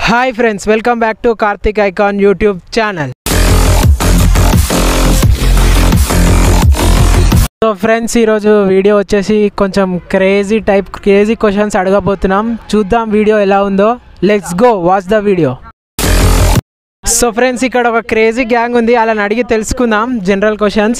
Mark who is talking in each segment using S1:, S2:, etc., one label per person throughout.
S1: Hi friends welcome back to Karthik icon YouTube channel so friends ఈరోజు video వచ్చేసి కొంచెం crazy type crazy questions అడగబోతున్నాం చూద్దాం వీడియో ఎలా ఉందో let's go watch the video so friends ఇక్కడ ఒక క్రేజీ గ్యాంగ్ ఉంది అలా అడిగి తెలుసుకుందాం general questions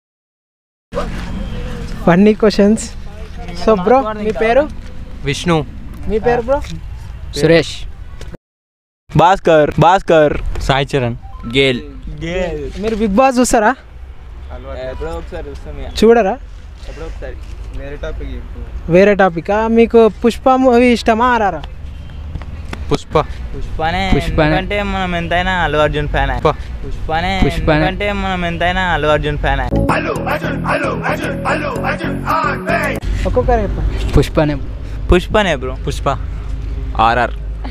S1: funny questions so bro మీ పేరు
S2: విష్ణు
S1: మీ పేరు బ్రో
S2: సురేష్
S3: భాస్కర్ భాస్కర్
S2: సాయి చరణ్ గేల్
S1: మీరు బిగ్ బాస్ చూస్తారా
S3: ఎప్పుడో ఒకసారి వస్తాం ఇక.
S1: చూడరా
S3: ఎప్పుడో ఒకసారి వేరే టాపిక్
S1: వేరే టాపికా మీకు పుష్ప మూవీ ఇష్టమా ఆరారా
S2: పుష్ప
S3: పుష్పనే
S2: పుష్పనే.
S3: ఎందుకంటే మనం ఎంతైనా అల్లు అర్జున్ ఫ్యాన్
S2: పుష్ప
S3: పుష్పనే
S2: పుష్పనే.
S3: ఎందుకంటే మనం ఎంతైనా అల్లు అర్జున్ ఫ్యాన్
S1: ఒక్కొక్కరు చెప్పండి
S2: పుష్పనే
S3: పుష్పనే బ్రో
S2: పుష్ప ఆర్ఆర్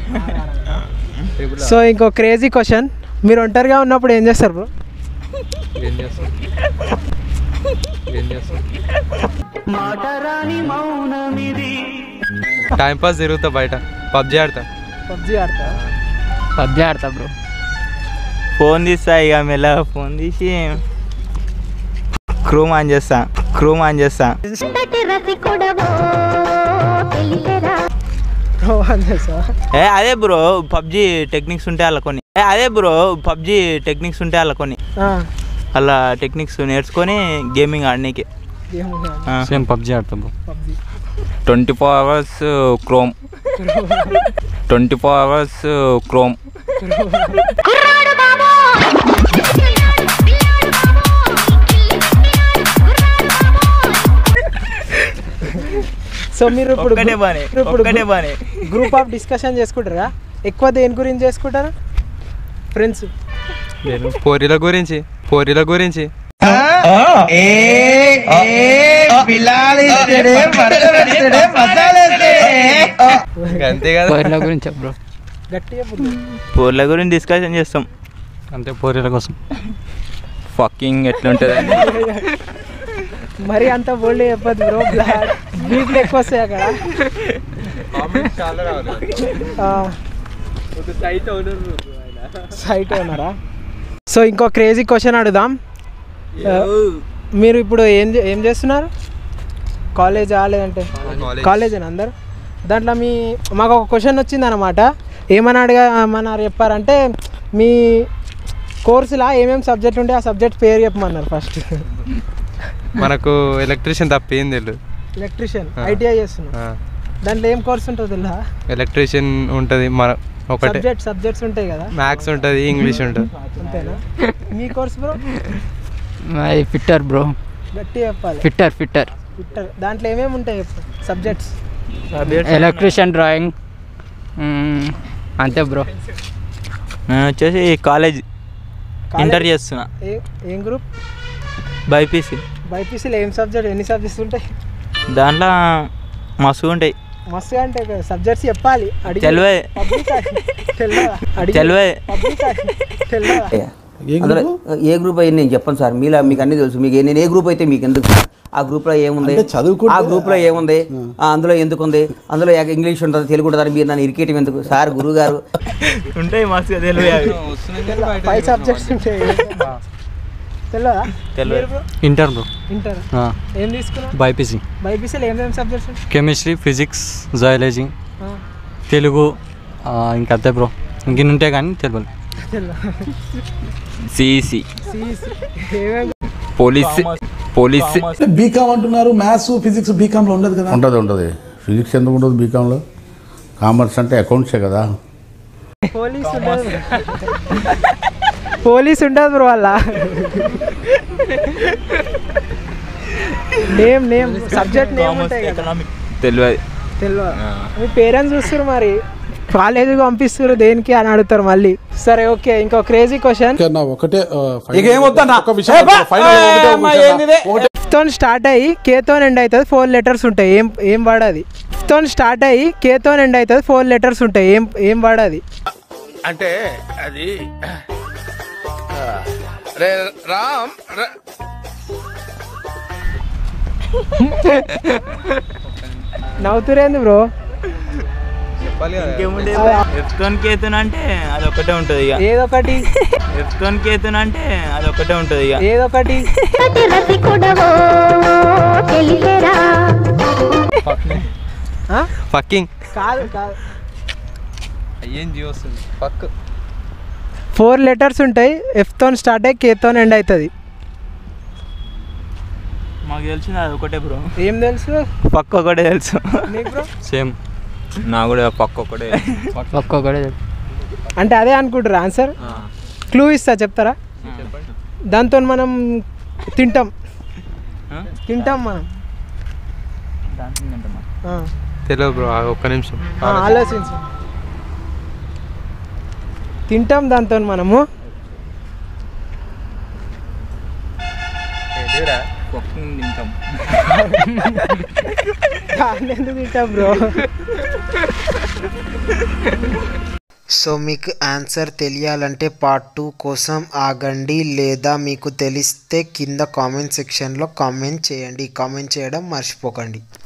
S1: సో ఇంకో క్రేజీ క్వశ్చన్ మీరు ఒంటరిగా ఉన్నప్పుడు ఏం చేస్తారు బ్రో
S2: ఏం చేస్తాం ఏం చేస్తాం టైం పాస్ తిరుగుతా బయట పబ్జి ఆడతా
S1: పబ్జీ ఆడతా
S2: పబ్జి ఆడతా బ్రో
S3: ఫోన్ తీస్తా ఇక మెల్లగా ఫోన్ తీసి క్రోమ్ ఆన్ చేస్తా క్రోమ్ ఆన్ చేస్తా
S4: ఎంతటి రసికుడవో తెలియరా
S1: చేస్తా
S3: ఏ అదే బ్రో పబ్జి టెక్నిక్స్ ఉంటే అలా కొన్ని ఏ అదే బ్రో పబ్జి టెక్నిక్స్ ఉంటే అలా కొన్ని అలా టెక్నిక్స్ నేర్చుకొని గేమింగ్ ఆడనీకి
S2: సేమ్ పబ్జి ఆడతా bro
S1: PUBG
S5: twenty four hours Chrome twenty four hours Chrome
S4: కుర్రాడు బాబో పిల్లాడు బాబో కుర్రాడు బాబో
S1: సో మీరు ఇప్పుడు
S3: ఒక్కటే బానే
S1: ఇప్పుడు
S3: ఒక్కటే బానే
S1: గ్రూప్ ఆఫ్ డిస్కషన్ చేసుకుంటారా ఎక్కువ దేని గురించి చేసుకుంటారు ఫ్రెండ్స్
S2: నేను పోరీల గురించి పోరీల గురించి అంతే కదా
S6: పోయిన గురించి బ్రో
S1: గట్టిగా చెప్పు.
S3: పూర్ల గురించి డిస్కషన్ చేస్తాం
S2: అంతే పోరీల కోసం
S5: ఫకింగ్ ఎట్లుంటుంది
S1: మరి అంత బోల్డ్ చెప్పదు బ్రో బ్లాడ్ బీట్లు ఎక్కువ వస్తాయి అక్కడ సైట్ ఉన్నారా సో ఇంకో క్రేజీ క్వశ్చన్ అడుగుదాం ఆ, మీరు ఇప్పుడు ఏం చే- ఏం చేస్తున్నారు కాలేజా లేదంటే కాలేజేనా అందరు దాంట్లో మీ మాకు ఒక క్వశ్చన్ వచ్చింది అనమాట ఏమని అడగమన్నారు చెప్పారంటే మీ కోర్సులా ఏమేమి సబ్జెక్ట్ ఉంటే ఆ సబ్జెక్ట్ పేరు చెప్పమన్నారు ఫస్ట్
S2: మనకు ఎలక్ట్రీషియన్ తప్ప ఏం తెలియదు
S1: ఎలక్ట్రీషియన్ ఐటీఐ చేస్తున్నాం దాంట్లో ఏం కోర్స్ ఉంటుంది తెలుసా
S2: ఎలక్ట్రీషియన్ ఉంటుంది మన ఒకటే
S1: సబ్జెక్ట్ సబ్జెక్ట్స్ ఉంటాయి కదా
S2: మ్యాథ్స్ ఉంటుంది ఇంగ్లీష్ ఉంటుంది
S1: అంతేనా మీ కోర్స్ బ్రో
S6: అది ఫిట్టర్ బ్రో
S1: గట్టి చెప్పాలి
S6: ఫిట్టర్ ఫిట్టర్
S1: Twitter. దాంట్లో ఏమేమి ఉంటాయి సబ్జెక్ట్స్
S6: ఎలక్ట్రీషియన్ డ్రాయింగ్ అంతే బ్రో
S3: నేను వచ్చేసి కాలేజ్ ఇంటర్ చేస్తున్నా
S1: ఏం గ్రూప్
S3: బైపీసీ
S1: బైపీసీలో ఏం సబ్జెక్ట్ ఎన్ని సబ్జెక్ట్స్ ఉంటాయి
S3: దాంట్లో మస్తు ఉంటాయి
S1: మస్తుగా అంటే సబ్జెక్ట్స్ చెప్పాలి అడిగి
S3: తెలవే.
S1: Public ఆ? తెలవదా? అడిగి-
S3: తెలవే.
S1: Public ఆ? తెలవదా?
S7: అందులో ఏ గ్రూప్ అయ్యి నేను చెప్పను సార్ మీలా మీకు అన్ని తెలుసు మీకు నేను ఏ గ్రూప్ అయితే మీకు ఎందుకు సార్ ఆ గ్రూప్ లో ఏముంది ఆ గ్రూప్ లో ఏముంది ఆ, అందులో ఎందుకు ఉంది అందులో ఏ- ఇంగ్లీష్ ఉంటుంది తెలుగు ఉంటుంది మీరు నన్ను ఇరికేయటం ఎందుకు సార్ గురువు గారు
S3: ఉంటాయి మస్తుగా తెలివే అవి
S1: ఫైవ్ సబ్జెక్ట్స్ ఉంటాయి తెలియదా
S3: తెలవదు.
S1: మీరు bro?
S2: ఇంటర్ బ్రో
S1: ఇంటర్ ఏం తీసుకున్నావు
S2: బైపీసీ
S1: బైపీసీలో ఏమేమి సబ్జెక్ట్స్ ఉంటాయి
S2: కెమిస్ట్రీ ఫిజిక్స్ జయాలజీ
S1: ఆ,
S2: తెలుగు ఆ, ఇంకా అంతే బ్రో ఇంకెన్ని ఉంటాయి కానీ తెలియదు
S1: తెలవదా?
S5: C E C
S1: CEC. ఏమేమి
S5: పోలీస్ పోలీస్
S8: బీకామ్ అంటున్నారు మ్యాథ్స్ ఫిజిక్స్ బీకామ్లో ఉండదు కదా
S9: ఉంటుంది ఉంటుంది ఫిజిక్స్ ఎందుకు ఉండదు బీకాంలో కామర్స్ అంటే అకౌంట్సే కదా
S1: పోలీస్ ఉండదు పోలీస్ ఉండదు బ్రో వాళ్ళ నేమ్ నేమ్ సబ్జెక్ట్ నేమ్ ఉంటాయి కదా
S3: ఎకనామిక్
S5: తెలియదు
S1: తెలియదు మీ పేరెంట్స్ చూస్తారు మరి కాలేజీకి పంపిస్తారు దేనికి అని అడుగుతారు మళ్ళీ సరే ఓకే ఇంకో క్రేజీ క్వశ్చన్
S8: నా ఒకటే ఆ, final- ఒక విషయం చెప్తా. Final గా ఒకటే ఒక విషయం నా. ఒకటే
S1: తో స్టార్ట్ అయ్యి కేతో ఎండ్ అవుతుంది ఫోర్ లెటర్స్ ఉంటాయి ఏం ఏం వాడది తో స్టార్ట్ అయ్యి కేతో ఎండ్ అవుతుంది ఫోర్ లెటర్స్ ఉంటాయి ఏం ఏం వాడది
S9: అంటే అది రే రామ్
S1: నవ్వుతురేంది బ్రో
S3: ఇంకేముండే ఎఫ్తోన్ కేతున్ అంటే అది ఒకటే ఉంటుంది ఇక
S1: ఏదొకటి
S3: ఎఫ్తోన్ కేతున్ అంటే అది ఒకటే ఉంటుంది ఇక
S1: ఏదొకటి
S4: ప్రతి రసికుడవో తెలిసేరా
S1: ఆ?
S2: ఫక్కింగ్
S1: కాదు కాదు
S2: ఏం జియో వస్తుంది ఫక్
S1: ఫోర్ లెటర్స్ ఉంటాయి ఎఫ్తో స్టార్ట్ అయ్యి కేతో ఎండ్ అవుతుంది
S3: మాకు తెలిసింది అది ఒకటే బ్రో
S1: ఏం తెలుసు
S3: పక్క ఒకటే తెలుసు
S1: నీకు bro?
S2: సేమ్
S5: నా కూడా పక్క ఒకటే
S6: ఒక్కొక్కడే
S1: అంటే అదే అనుకుంటారు ఆన్సర్ క్లూ ఇస్తా చెప్తారా దాంతో మనం తింటాం
S3: ఆ?
S1: తింటాం మనం ఆ.
S2: తెలియదు బ్రో ఒక్క నిమిషం
S1: ఆ, ఆలోచించు తింటాం దాంతో మనము
S5: ఫకింగ్ తింటాం
S1: దాన్ని ఎందుకు తింటాం బ్రో సో మీకు ఆన్సర్ తెలియాలంటే పార్ట్ టూ కోసం ఆగండి లేదా మీకు తెలిస్తే కింద కామెంట్ సెక్షన్లో కామెంట్ చేయండి కామెంట్ చేయడం మర్చిపోకండి